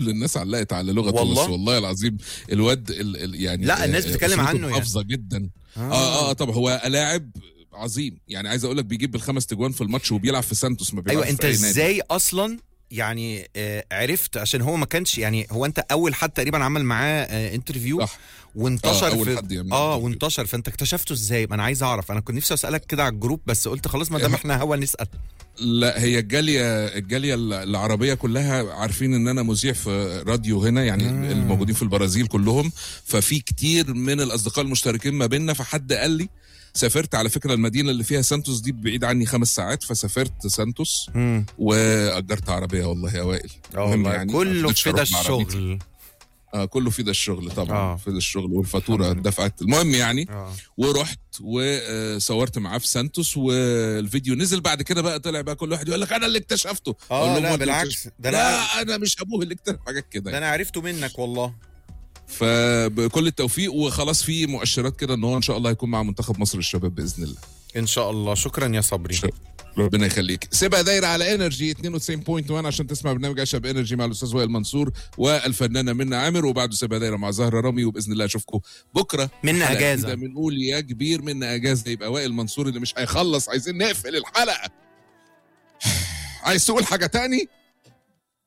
الناس علقت على لغته والله؟ بس والله العظيم الواد ال ال يعني لا، الناس آه، بتتكلم أسلوبه عنه يعني. محافظه جدا اه اه, آه طب هو لاعب عظيم يعني عايز اقول لك بيجيب بالخمس تجوان في الماتش وبيلعب في سانتوس ما بيلعبش ايوه انت في أي نادي. ازاي اصلا يعني آه عرفت عشان هو ما كانش يعني هو انت اول حد تقريبا عمل معاه آه انترفيو صح وانتشر آه، أول في حد يعمل اه interview. وانتشر فانت اكتشفته ازاي ما انا عايز اعرف انا كنت نفسي اسالك كده على الجروب بس قلت خلاص ما دام احنا هوا نسال لا هي الجاليه الجاليه العربيه كلها عارفين ان انا مذيع في راديو هنا يعني آه. الموجودين في البرازيل كلهم ففي كتير من الاصدقاء المشتركين ما بيننا فحد قال لي سافرت على فكره المدينه اللي فيها سانتوس دي بعيد عني خمس ساعات فسافرت سانتوس مم. واجرت عربيه والله يا وائل اه مهم والله يعني كله ما في رضيتش ده أروح بعربيتي. الشغل آه كله في ده الشغل طبعا آه. آه. في ده الشغل والفاتوره دفعت المهم يعني اه ورحت وصورت معاه في سانتوس والفيديو نزل بعد كده بقى طلع بقى كل واحد يقول لك انا اللي اكتشفته أقول اه لهم لا هو أنت بالعكس ده انا لا انا مش ابوه اللي اكتشف حاجات كده ده يعني. انا عرفته منك والله فبكل التوفيق وخلاص في مؤشرات كده ان هو ان شاء الله هيكون مع منتخب مصر الشباب باذن الله ان شاء الله شكرا يا صبري شكراً. ربنا يخليك سيبها دايره على انرجي 92.1 عشان تسمع برنامج عشب انرجي مع الاستاذ وائل منصور والفنانه منى عامر وبعده سيبها دايره مع زهره رامي وباذن الله اشوفكم بكره منا حلقة اجازه جديدة بنقول يا كبير منا اجازه يبقى وائل منصور اللي مش هيخلص عايزين نقفل الحلقه عايز تقول حاجه تاني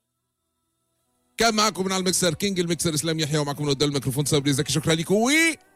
كان معاكم من على المكسر كينج المكسر اسلام يحيى ومعكم من قدام الميكروفون صبري زكي شكرا لكم و